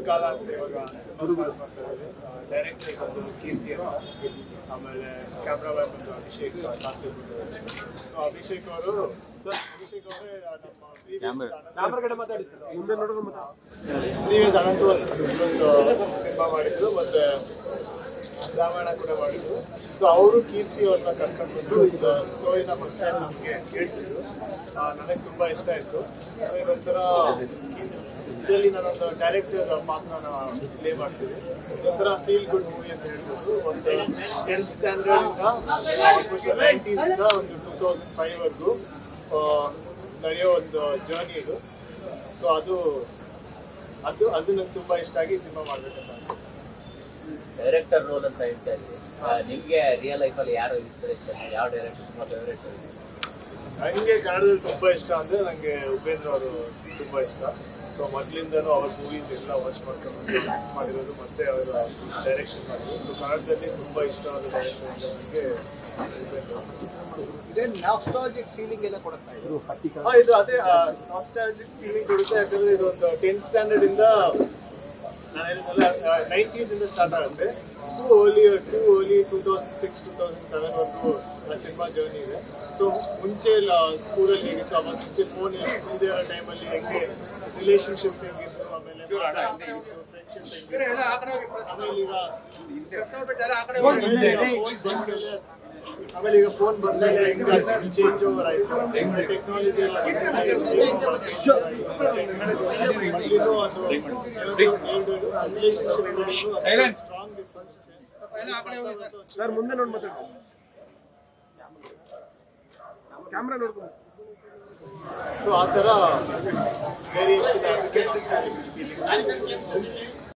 ಕಾಲ ಅಂತ ಇವಾಗ ಡೈರೆಕ್ಟರ್ ಬಂದು ಕೀರ್ತಿ ಅಂತ ಆಮೇಲೆ ಕ್ಯಾಮ್ರಾಮನ್ ಬಂದು ಅಭಿಷೇಕ್ ಕಾಸರಗೋಡು ಸೊ ಅಭಿಷೇಕ್ ಅವರು ಅಭಿಷೇಕ್ ಅವರೇ ನಮ್ಮ ಪ್ರೀವಿಯಸ್ ಅನಂತ ಒಂದು ಸಿನಿಮಾ ಮಾಡಿದ್ರು ಮತ್ತೆ ರಾಮಾಯಣ ಕೂಡ ಮಾಡಿದ್ರು ಸೊ ಅವರು ಕೀರ್ತಿ ಅವ್ರನ್ನ ಕರ್ಕೊಂಡು ಬಂದು ಇದು ಸ್ಟೋರಿನ ಫಸ್ಟ್ ಟೈಮ್ ನಮಗೆ ಕೇಳಿಸಿದ್ರು ನನಗೆ ತುಂಬಾ ಇಷ್ಟ ಆಯ್ತು ಸೊ ಇದೊಂಥರ ಇದರಲ್ಲಿ ನಾನೊಂದು ಡೈರೆಕ್ಟರ್ ಪಾತ್ರನ ಪ್ಲೇ ಮಾಡ್ತೀನಿ ಇದೊಂಥರ ಫೀಲ್ ಗುಡ್ ಮೂವಿ ಅಂತ ಹೇಳ್ಬೋದು ಒಂದು ಟೆಂತ್ ಸ್ಟ್ಯಾಂಡರ್ಡ್ ಇಂದ ಆಲ್ಮೋಸ್ಟ್ ನೈನ್ಟೀಸ್ ಇಂದ ಒಂದು ಟೂ ತೌಸಂಡ್ ಫೈವ್ ವರ್ಗು ನಡೆಯೋ ಒಂದು ಜರ್ನಿ ಇದು ಸೊ ಅದು ಅದು ಅದು ನಂಗೆ ತುಂಬಾ ಇಷ್ಟ ಆಗಿ ಸಿನಿಮಾ ಮಾಡ್ಬೇಕಂತ ಅನ್ಸುತ್ತೆ ಡೈರೆಕ್ಟರ್ ರೋಲ್ ಅಂತ ಹೇಳ್ತಾ ಇದ್ವಿ ಆ, ನಿಮ್ಗೆ ರಿಯಲ್ ಲೈಫ್ ಅಲ್ಲಿ ಯಾರು ಇನ್ಸ್ಪಿರೇಷನ್ ಯಾವ ಡೈರೆಕ್ಟರ್ ತುಂಬಾ ಫೇವರೇಟ್ ನಂಗೆ ಕನ್ನಡದಲ್ಲಿ ತುಂಬಾ ಇಷ್ಟ ಅಂದ್ರೆ ನಂಗೆ ಉಪೇಂದ್ರ ಅವರು ತುಂಬಾ ಇಷ್ಟ ಸೊ ಮೊದ್ಲಿಂದನೂ ಅವ್ರ ಮೂವೀಸ್ ಎಲ್ಲ ವಾಚ್ ಮಾಡ್ಕೊಂಡು ಮಾಡಿರೋದು ಮತ್ತೆ ಅವರ ಡೈರೆಕ್ಷನ್ ಮಾಡಿರೋದು ಸೊ ಕನ್ನಡದಲ್ಲಿ ತುಂಬಾ ಇಷ್ಟವಾದ ಡೈರೆಕ್ಷನ್ ಅಂದ್ರೆ ನಂಗೆ ಉಪೇಂದ್ರ ಅವರು. ಇದೇ ನಾಸ್ಟಾಲಜಿಕ್ ಫೀಲಿಂಗ್ ಎಲ್ಲ ಕೊಡುತ್ತಾ ಇದು ಹಾ, ಇದು ಅದೇ ನಾಸ್ಟಾಲಜಿಕ್ ಫೀಲಿಂಗ್ ಕೊಡುತ್ತೆ ಯಾಕಂದ್ರೆ ಇದು ಒಂದು ಟೆಂತ್ ಸ್ಟ್ಯಾಂಡರ್ಡ್ ಇಂದ ನಾನು ಹೇಳಿದ್ನಲ್ಲ ನೈಂಟೀಸ್ ಇಂದ ಸ್ಟಾರ್ಟ್ ಆಗುತ್ತೆ ಟೂ ಓಲಿ ಟೂ ಓಲಿ two thousand six two thousand seven ವರೆಗೂ ಸಿನಿಮಾ ಜರ್ನಿ ಇದೆ ಸೊ ಮುಂಚೆ ಸ್ಕೂಲಲ್ಲಿ ಹೇಗಿತ್ತು ಅವಾಗ ಮುಂಚೆ ಫೋನ್ ಇಲ್ಲದೆ ಇರೋ ಟೈಮಲ್ಲಿ ಹೆಂಗೆ ರಿಲೇಶನ್ಶಿಪ್ಸ್ ಹೆಂಗಿತ್ತು ಆಮೇಲೆ ಫ್ರೆಂಡ್ಶಿಪ್ ಹೆಂಗಿತ್ತು ಆಮೇಲೆ ಈಗ ಆಮೇಲೆ ಈಗ ಫೋನ್ ಬಂದ್ಮೇಲೆ ಹೆಂಗೆ ಚೇಂಜ್ ಓವರ್ ಆಯ್ತು ಟೆಕ್ನಾಲಜಿ ಎಲ್ಲ ಸ್ಟ್ರಾಂಗ್ ಸರ್ ಮುಂದೆ ನೋಡಿ ಮಾತಾಡಿ ಕ್ಯಾಮ್ರಾ ನೋಡ್ಕೊಂಡು ಸೊ ಆ ಥರ ವೇರಿಯೇಷನ್ ಅದಕ್ಕೆ nostalgic feeling.